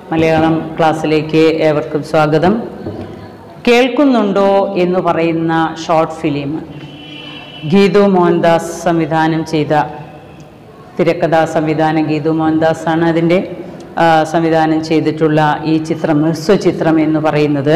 മലയാളം ക്ലാസ്സിലേക്ക് ഏവർക്കും സ്വാഗതം കേൾക്കുന്നുണ്ടോ എന്ന് പറയുന്ന ഷോർട്ട് ഫിലിം ഗീതു മോഹൻദാസ് സംവിധാനം ചെയ്ത തിരക്കഥാ സംവിധാനം ഗീതു മോഹൻദാസ് ആണ് അതിൻ്റെ ആ, സംവിധാനം ചെയ്തിട്ടുള്ള ഈ ചിത്രം ഹ്രസ്വചിത്രം എന്ന് പറയുന്നത്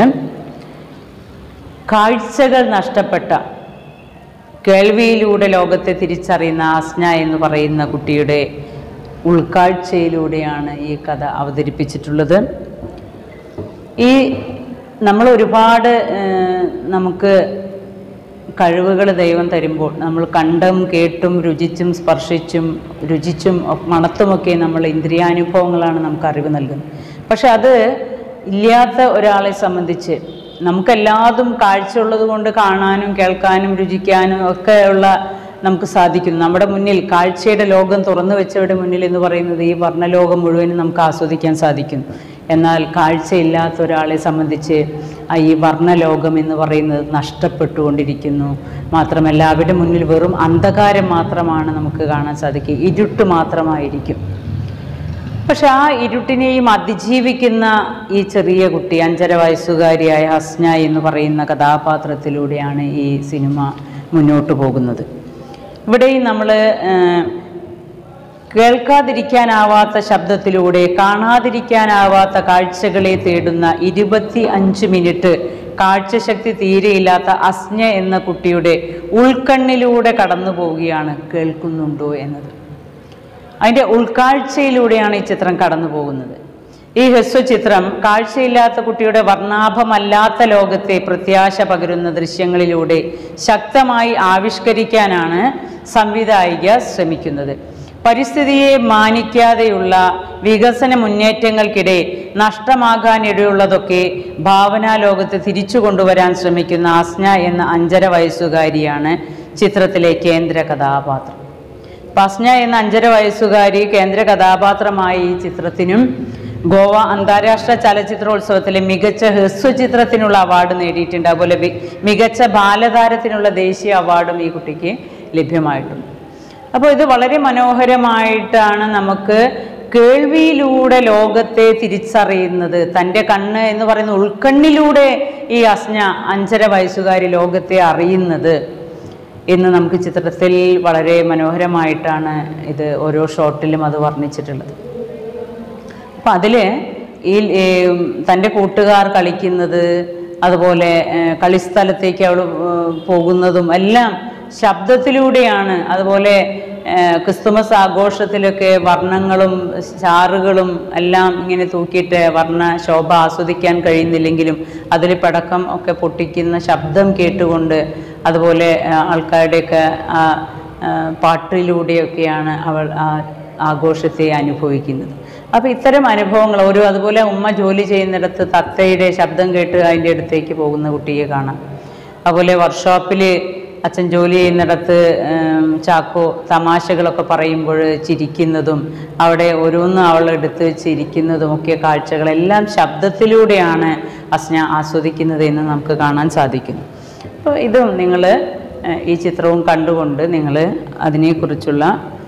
കാഴ്ചകൾ നഷ്ടപ്പെട്ട കേൾവിയിലൂടെ ലോകത്തെ തിരിച്ചറിയുന്ന ആസ്ന എന്ന് പറയുന്ന കുട്ടിയുടെ ഉൾക്കാഴ്ചയിലൂടെയാണ് ഈ കഥ അവതരിപ്പിച്ചിട്ടുള്ളത് ഈ നമ്മൾ ഒരുപാട് ഏഹ്, നമുക്ക് കഴിവുകൾ ദൈവം തരുമ്പോൾ നമ്മൾ കണ്ടും കേട്ടും രുചിച്ചും സ്പർശിച്ചും രുചിച്ചും ഒക്കെ മണത്തുമൊക്കെ നമ്മൾ ഇന്ദ്രിയാനുഭവങ്ങളാണ് നമുക്ക് അറിവ് നൽകുന്നത് പക്ഷെ അത് ഇല്ലാത്ത ഒരാളെ സംബന്ധിച്ച് നമുക്കെല്ലാതും കാഴ്ചയുള്ളത് കൊണ്ട് കാണാനും കേൾക്കാനും രുചിക്കാനും ഒക്കെ ഉള്ള നമുക്ക് സാധിക്കും നമ്മുടെ മുന്നിൽ കാഴ്ചയുടെ ലോകം തുറന്നു വെച്ചവരുടെ മുന്നിൽ എന്ന് പറയുന്നത് ഈ വർണ്ണലോകം മുഴുവനും നമുക്ക് ആസ്വദിക്കാൻ സാധിക്കും എന്നാൽ കാഴ്ചയില്ലാത്ത ഒരാളെ സംബന്ധിച്ച് ആ ഈ വർണ്ണലോകം എന്ന് പറയുന്നത് നഷ്ടപ്പെട്ടുകൊണ്ടിരിക്കുന്നു മാത്രമല്ല അവരുടെ മുന്നിൽ വെറും അന്ധകാരം മാത്രമാണ് നമുക്ക് കാണാൻ സാധിക്കുക ഇരുട്ട് മാത്രമായിരിക്കും പക്ഷെ ആ ഇരുട്ടിനെയും അതിജീവിക്കുന്ന ഈ ചെറിയ കുട്ടി അഞ്ചര വയസ്സുകാരിയായ ഹസ്ന എന്ന് പറയുന്ന കഥാപാത്രത്തിലൂടെയാണ് ഈ സിനിമ മുന്നോട്ട് പോകുന്നത് ഇവിടെയും നമ്മൾ കേൾക്കാതിരിക്കാനാവാത്ത ശബ്ദത്തിലൂടെ കാണാതിരിക്കാനാവാത്ത കാഴ്ചകളെ തേടുന്ന ഇരുപത്തി അഞ്ച് മിനിറ്റ് കാഴ്ചശക്തി തീരെയില്ലാത്ത അസ്ഞ എന്ന കുട്ടിയുടെ ഉൾക്കണ്ണിലൂടെ കടന്നു പോവുകയാണ് കേൾക്കുന്നുണ്ടോ എന്നത് അതിൻ്റെ ഉൾക്കാഴ്ചയിലൂടെയാണ് ഈ ചിത്രം കടന്നു പോകുന്നത് ഈ ഹ്രസ്വചിത്രം കാഴ്ചയില്ലാത്ത കുട്ടിയുടെ വർണ്ണാഭമല്ലാത്ത ലോകത്തെ പ്രത്യാശ പകരുന്ന ദൃശ്യങ്ങളിലൂടെ ശക്തമായി ആവിഷ്കരിക്കാനാണ് സംവിധായിക ശ്രമിക്കുന്നത് പരിസ്ഥിതിയെ മാനിക്കാതെയുള്ള വികസന മുന്നേറ്റങ്ങൾക്കിടെ നഷ്ടമാകാനിടയുള്ളതൊക്കെ ഭാവനാ ലോകത്ത് തിരിച്ചു കൊണ്ടുവരാൻ ശ്രമിക്കുന്ന ആസ്ന എന്ന അഞ്ചര വയസ്സുകാരിയാണ് ചിത്രത്തിലെ കേന്ദ്ര കഥാപാത്രം പസ്ന എന്ന അഞ്ചര വയസ്സുകാരി കേന്ദ്ര കഥാപാത്രമായ ഈ ചിത്രത്തിനും ഗോവ അന്താരാഷ്ട്ര ചലച്ചിത്രോത്സവത്തിലെ മികച്ച ഹ്രസ്വചിത്രത്തിനുള്ള അവാർഡ് നേടിയിട്ടുണ്ട് അതുപോലെ വി- മികച്ച ബാലതാരത്തിനുള്ള ദേശീയ അവാർഡും ഈ കുട്ടിക്ക് ലഭ്യമായിട്ടുണ്ട് അപ്പോൾ ഇത് വളരെ മനോഹരമായിട്ടാണ് നമുക്ക് കേൾവിയിലൂടെ ലോകത്തെ തിരിച്ചറിയുന്നത് തൻ്റെ കണ്ണ് എന്ന് പറയുന്ന ഉൾക്കണ്ണിലൂടെ ഈ അസ്ന അഞ്ചര വയസ്സുകാരി ലോകത്തെ അറിയുന്നത് എന്ന് നമുക്ക് ചിത്രത്തിൽ വളരെ മനോഹരമായിട്ടാണ് ഇത് ഓരോ ഷോട്ടിലും അത് വർണ്ണിച്ചിട്ടുള്ളത് അപ്പം അതിൽ ഈ ഈ തൻ്റെ കൂട്ടുകാർ കളിക്കുന്നത് അതുപോലെ ഏഹ്, കളിസ്ഥലത്തേക്ക് അവൾ ഏഹ്, പോകുന്നതും എല്ലാം ശബ്ദത്തിലൂടെയാണ് അതുപോലെ ഏഹ്, ക്രിസ്തുമസ് ആഘോഷത്തിലൊക്കെ വർണ്ണങ്ങളും ചാറുകളും എല്ലാം ഇങ്ങനെ തൂക്കിയിട്ട് വർണ്ണ ശോഭ ആസ്വദിക്കാൻ കഴിയുന്നില്ലെങ്കിലും അതിൽ പടക്കം ഒക്കെ പൊട്ടിക്കുന്ന ശബ്ദം കേട്ടുകൊണ്ട് അതുപോലെ ഏഹ്, ആൾക്കാരുടെയൊക്കെ ആ ആ, പാട്ടിലൂടെയൊക്കെയാണ് അവൾ ആ ആഘോഷത്തെ അനുഭവിക്കുന്നത് അപ്പോൾ ഇത്തരം അനുഭവങ്ങൾ ഓരോ അതുപോലെ ഉമ്മ ജോലി ചെയ്യുന്നിടത്ത് തത്തയുടെ ശബ്ദം കേട്ട് അതിൻ്റെ അടുത്തേക്ക് പോകുന്ന കുട്ടിയെ കാണാം അതുപോലെ വർക്ക്ഷോപ്പിൽ അച്ഛൻ ജോലി ചെയ്യുന്നിടത്ത് ഉം, ചാക്കോ തമാശകളൊക്കെ പറയുമ്പോൾ ചിരിക്കുന്നതും അവിടെ ഓരോന്നും അവൾ എടുത്ത് ചിരിക്കുന്നതും ഒക്കെ കാഴ്ചകളെല്ലാം ശബ്ദത്തിലൂടെയാണ് അസ്ന ആസ്വദിക്കുന്നത് എന്ന് നമുക്ക് കാണാൻ സാധിക്കുന്നു അപ്പോൾ ഇതും നിങ്ങൾ ഈ ചിത്രവും കണ്ടുകൊണ്ട് നിങ്ങൾ അതിനെക്കുറിച്ചുള്ള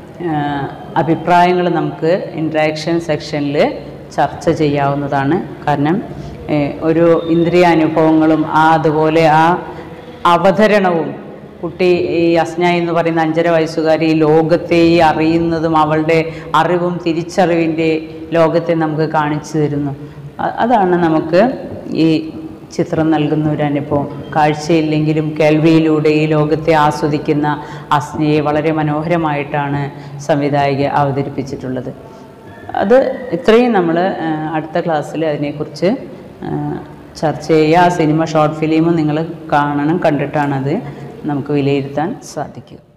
അഭിപ്രായങ്ങൾ നമുക്ക് ഇൻട്രാക്ഷൻ സെക്ഷനിൽ ചർച്ച ചെയ്യാവുന്നതാണ് കാരണം ഏഹ്, ഒരു ഇന്ദ്രിയ അനുഭവങ്ങളും ആ അതുപോലെ ആ അവതരണവും കുട്ടി ഈ അസ്ന എന്ന് പറയുന്ന അഞ്ചര വയസ്സുകാരി ഈ ലോകത്തെ ഈ അറിയുന്നതും അവളുടെ അറിവും തിരിച്ചറിവിൻ്റെ ലോകത്തെ നമുക്ക് കാണിച്ചു തരുന്നു അ- അതാണ് നമുക്ക് ഈ ചിത്രം നൽകുന്ന ഒരു അനുഭവം കാഴ്ചയില്ലെങ്കിലും കേൾവിയിലൂടെ ഈ ലോകത്തെ ആസ്വദിക്കുന്ന അസ്നയെ വളരെ മനോഹരമായിട്ടാണ് സംവിധായിക അവതരിപ്പിച്ചിട്ടുള്ളത് അത് ഇത്രയും നമ്മൾ അടുത്ത ക്ലാസ്സിൽ അതിനെക്കുറിച്ച് ആ, ചർച്ച ചെയ്യുക ആ സിനിമ ഷോർട്ട് ഫിലിമും നിങ്ങൾ കാണണം കണ്ടിട്ടാണത് നമുക്ക് വിലയിരുത്താൻ സാധിക്കുക